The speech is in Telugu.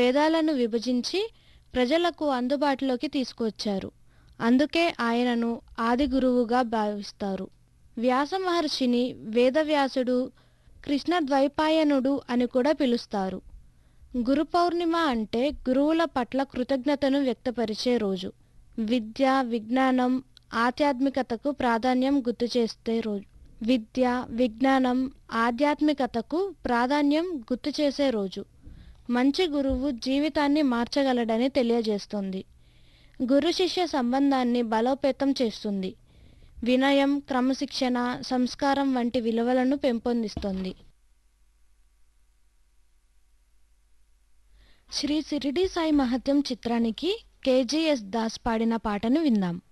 వేదాలను విభజించి ప్రజలకు అందుబాటులోకి తీసుకువచ్చారు అందుకే ఆయనను ఆది గురువుగా భావిస్తారు వ్యాస మహర్షిని వేదవ్యాసుడు కృష్ణ ద్వైపాయనుడు అని కూడా పిలుస్తారు గురు పౌర్ణిమ అంటే గురువుల పట్ల కృతజ్ఞతను వ్యక్తపరిచే రోజు విద్య విజ్ఞానం ఆధ్యాత్మికతకు ప్రాధాన్యం గుర్తు చేసే రోజు విద్య విజ్ఞానం ఆధ్యాత్మికతకు ప్రాధాన్యం గుర్తు చేసే రోజు మంచి గురువు జీవితాన్ని మార్చగలడని తెలియజేస్తుంది గురు శిష్య సంబంధాన్ని బలోపేతం చేస్తుంది వినయం క్రమశిక్షణ సంస్కారం వంటి విలువలను పెంపొందిస్తుంది శ్రీ సిరిడి సాయి మహత్యం చిత్రానికి కేజీఎస్ దాస్ పాడిన పాటను విందాం